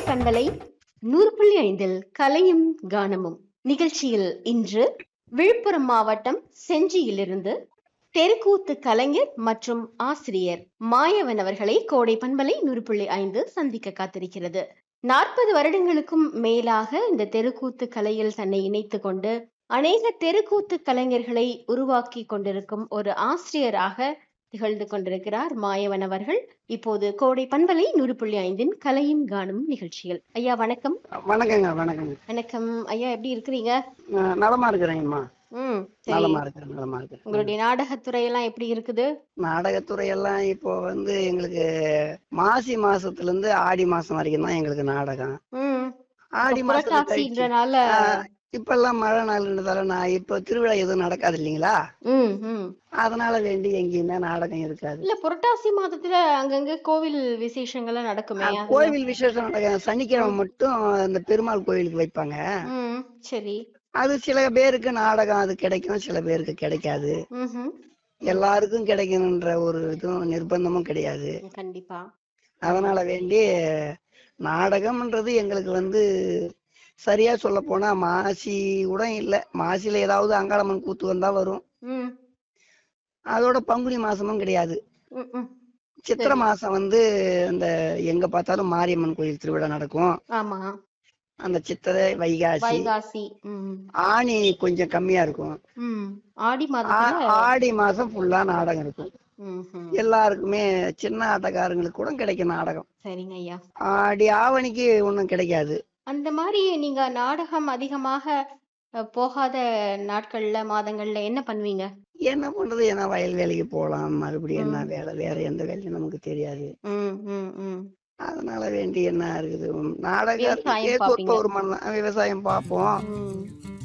பண்பலை நூறு புள்ளி ஐந்தில் கலையும் கானமும் நிகழ்ச்சியில் இன்று விழுப்புரம் மாவட்டம் செஞ்சியிலிருந்து தெருக்கூத்து கலைஞர் மற்றும் ஆசிரியர் மாயவன் அவர்களை கோடை பண்பலை நூறு புள்ளி ஐந்து சந்திக்க காத்திருக்கிறது நாற்பது வருடங்களுக்கும் மேலாக இந்த தெருக்கூத்து கலையில் தன்னை இணைத்து கொண்டு அநேக தெருக்கூத்து கலைஞர்களை உருவாக்கி கொண்டிருக்கும் ஒரு ஆசிரியராக திகழ்ந்து கொண்டிருக்கிறார் மாயவன் அவர்கள் இப்போது கோடை பண்பலை நூறு புள்ளி ஐந்தின் கலையும் காணும் நிகழ்ச்சியில் ஐயா வணக்கம் வணக்கங்க வணக்கங்க வணக்கம் ஐயா எப்படி இருக்கிறீங்க நான் நலமா இருக்கிறேங்கம்மா ம் சரி நலமா இருக்கிறேன் நலமா இருக்கிறேன் உங்களுடைய நாடகத்துறை எல்லாம் எப்படி இருக்குது நாடகத்துறை எல்லாம் இப்போ வந்து எங்களுக்கு மாசி மாசத்துல இருந்து ஆடி மாசம் வரைக்கும் தான் எங்களுக்கு நாடகம் ம் ஆடி மாசத்துல கழிச்சு புரட்டாசின்றனால ஆஹ், இப்ப எல்லாம் மழை நாள்ன்றதால நான் இப்போ திருவிழா எதுவும் நடக்காது இல்லைங்களா ம் ம் அதனால வேண்டி எங்கேயுமே நாடகம் இருக்காது இல்ல புரட்டாசி மாதத்துல அங்கங்க கோவில் விசேஷங்கள்லாம் நடக்குமே ஆஹ், கோவில் விசேஷம் நடக்கும் சனிக்கிழமை மட்டும் இந்த பெருமாள் கோயிலுக்கு வைப்பாங்க ம் சரி அது சில பேருக்கு நாடகம் அது கிடைக்கும் சில பேருக்கு கிடைக்காது ம் எல்லாருக்கும் கிடைக்கணுன்ற ஒரு இதுவும் நிர்பந்தமும் கிடையாது கண்டிப்பா அதனால வேண்டி நாடகம்ன்றது எங்களுக்கு வந்து சரியா சொல்ல போனா மாசி கூட இல்ல மாசில ஏதாவது அங்காளம்மன் கூத்து வந்தா வரும் ம் அதோட பங்குனி மாசமும் கிடையாது ம் ம் சித்திரை மாசம் வந்து இந்த எங்க பார்த்தாலும் மாரியம்மன் கோயில் திருவிழா நடக்கும் ஆமா அந்த சித்திரை வைகாசி வைகாசி ம் ஆணி கொஞ்சம் கம்மியா இருக்கும் ம் ஆடி ஆ- மாதத்துல ஆடி மாசம் ஃபுல்லா நாடகம் இருக்கும் ம் ம் எல்லாருக்குமே சின்ன ஆட்டக்காரங்களுக்கு கூட கிடைக்கும் நாடகம் சரிங்க ஐயா ஆடி ஆவணிக்கு ஒண்ணும் கிடைக்காது அந்த மாதிரி நீங்க நாடகம் அதிகமாக அஹ், போகாத நாட்கள்ல மாதங்கள்ல என்ன பண்ணுவீங்க என்ன பண்றது ஏன்னா வயல் வேலைக்கு போகலாம் மறுபடியும் என்ன வேலை வேற எந்த வேலையும் நமக்கு தெரியாது ம் ம் ம் அதனால வேண்டி என்ன இருக்குது நாடகம் விவசாயம் கேட்க பாப்பீங்க. ஒரு மணி விவசாயம் பார்ப்போம் ம்